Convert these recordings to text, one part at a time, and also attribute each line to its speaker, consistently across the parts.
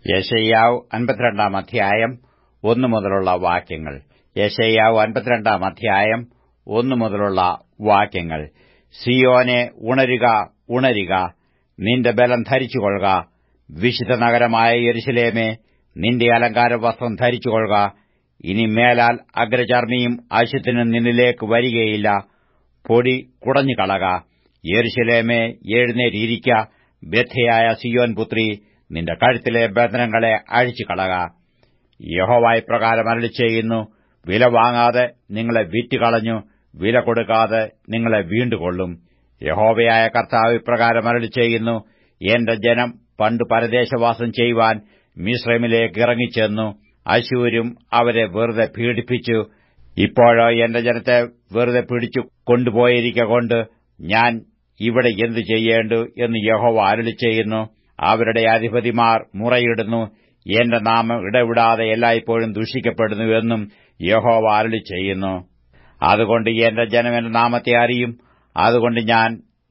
Speaker 1: യശയ്യാവ് അൻപത്തിരണ്ടാം അധ്യായം ഒന്നു മുതലുള്ള വാക്യങ്ങൾ യശയ്യാവ് അൻപത്തിരണ്ടാം അധ്യായം ഒന്നു മുതലുള്ള വാക്യങ്ങൾ സിയോനെ ഉണരുക ഉണരുക നിന്റെ ബലം ധരിച്ചുകൊള്ളുക വിശുദ്ധ നഗരമായ യെരുശലേമേ നിന്റെ അലങ്കാര വസ്ത്രം ധരിച്ചുകൊള്ളുക ഇനി മേലാൽ അഗ്രചർമ്മിയും അശുദ്ധനും നിന്നിലേക്ക് വരികയില്ല പൊടി കുടഞ്ഞുകളക യെരുശലേമേ എഴുന്നേറ്റിരിക്ക ബദ്ധയായ സിയോൻ പുത്രി നിന്റെ കഴുത്തിലെ ബന്ധനങ്ങളെ അഴിച്ചുകളക യഹോവായി പ്രകാരം അരളി ചെയ്യുന്നു വില വാങ്ങാതെ നിങ്ങളെ വിറ്റുകളഞ്ഞു വില കൊടുക്കാതെ നിങ്ങളെ വീണ്ടുകൊള്ളും യഹോവയായ കർത്താവ് ഇപ്രകാരം അരളി ചെയ്യുന്നു എന്റെ ജനം പണ്ട് പരദേശവാസം ചെയ്യുവാൻ മിശ്രമിലേക്ക് ഇറങ്ങിച്ചെന്നു അശൂരും അവരെ വെറുതെ പീഡിപ്പിച്ചു ഇപ്പോഴോ എന്റെ ജനത്തെ വെറുതെ പിടിച്ചു കൊണ്ടുപോയിരിക്കൊണ്ട് ഞാൻ ഇവിടെ എന്തു ചെയ്യേണ്ടു എന്ന് യഹോവ അരളി ചെയ്യുന്നു അവരുടെ അധിപതിമാർ മുറയിടുന്നു എന്റെ നാമം ഇടവിടാതെ എല്ലായ്പ്പോഴും ദൂഷിക്കപ്പെടുന്നു എന്നും യഹോവ അരളി ചെയ്യുന്നു അതുകൊണ്ട് എന്റെ ജനം എന്റെ നാമത്തെ അറിയും അതുകൊണ്ട് ഞാൻ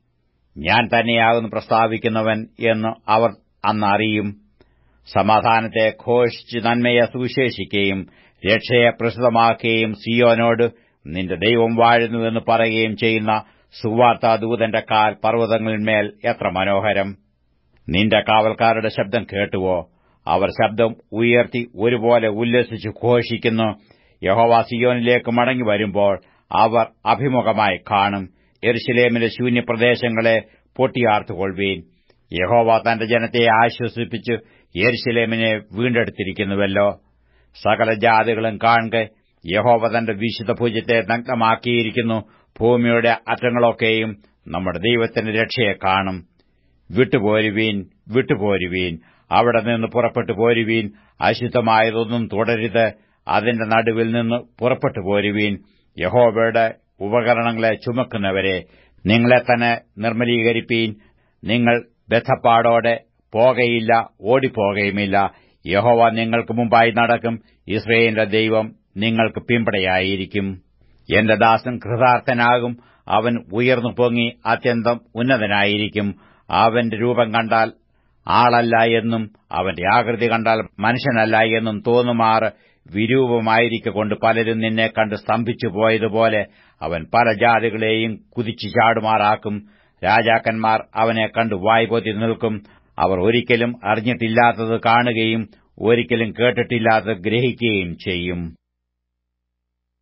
Speaker 1: ഞാൻ തന്നെയാകുന്നു പ്രസ്താവിക്കുന്നവൻ എന്ന് അവർ അന്ന് അറിയും സമാധാനത്തെ ഘോഷിച്ച് നന്മയെ സുവിശേഷിക്കുകയും രക്ഷയെ പ്രസിദ്ധമാക്കുകയും സിയോനോട് നിന്റെ ദൈവം വാഴുന്നുവെന്ന് പറയുകയും ചെയ്യുന്ന സുവാർത്താദൂതന്റെ കാൽ പർവ്വതങ്ങളിന്മേൽ എത്ര മനോഹരം നിന്റെ കാവൽക്കാരുടെ ശബ്ദം കേട്ടുവോ അവർ ശബ്ദം ഉയർത്തി ഒരുപോലെ ഉല്ലസിച്ചു ഘോഷിക്കുന്നു യഹോവ സിയോനിലേക്ക് മടങ്ങി വരുമ്പോൾ അവർ അഭിമുഖമായി കാണും എരുശലേമിലെ ശൂന്യപ്രദേശങ്ങളെ പൊട്ടിയാർത്തുകൊള്ളുവീൻ യഹോവ തന്റെ ജനത്തെ ആശ്വസിപ്പിച്ച് യെരുശലേമിനെ വീണ്ടെടുത്തിരിക്കുന്നുവല്ലോ സകല ജാതികളും കാണുക യഹോവ തന്റെ വിശുദ്ധ ഭുജത്തെ നഗ്നമാക്കിയിരിക്കുന്നു ഭൂമിയുടെ അറ്റങ്ങളൊക്കെയും നമ്മുടെ ദൈവത്തിന്റെ രക്ഷയെ കാണും വിട്ടുപോരുവീൻ വിട്ടുപോരുവീൻ അവിടെ നിന്ന് പുറപ്പെട്ടു പോരുവീൻ അശുദ്ധമായതൊന്നും തുടരുത് അതിന്റെ നടുവിൽ നിന്ന് പുറപ്പെട്ടു പോരുവീൻ യഹോവയുടെ ഉപകരണങ്ങളെ ചുമക്കുന്നവരെ നിങ്ങളെ തന്നെ നിർമ്മലീകരിപ്പീൻ നിങ്ങൾ ബദ്ധപ്പാടോടെ പോകയില്ല ഓടിപ്പോകയുമില്ല യഹോവ നിങ്ങൾക്ക് മുമ്പായി നടക്കും ഇസ്രയേലിന്റെ ദൈവം നിങ്ങൾക്ക് പിമ്പടയായിരിക്കും എന്റെ ദാസൻ കൃതാർത്ഥനാകും അവൻ ഉയർന്നു പൊങ്ങി അത്യന്തം ഉന്നതനായിരിക്കും അവന്റെ രൂപം കണ്ടാൽ ആളല്ല എന്നും അവന്റെ ആകൃതി കണ്ടാൽ മനുഷ്യനല്ല എന്നും തോന്നുമാറ് വിരൂപമായിരിക്കൊണ്ട് പലരും നിന്നെ കണ്ട് സ്തംഭിച്ചു പോയതുപോലെ അവൻ പല ജാതികളെയും കുതിച്ചു ചാടുമാറാക്കും രാജാക്കന്മാർ അവനെ കണ്ട് വായ്പൊത്തി നിൽക്കും അവർ ഒരിക്കലും അറിഞ്ഞിട്ടില്ലാത്തത് കാണുകയും ഒരിക്കലും കേട്ടിട്ടില്ലാത്തത് ഗ്രഹിക്കുകയും ചെയ്യും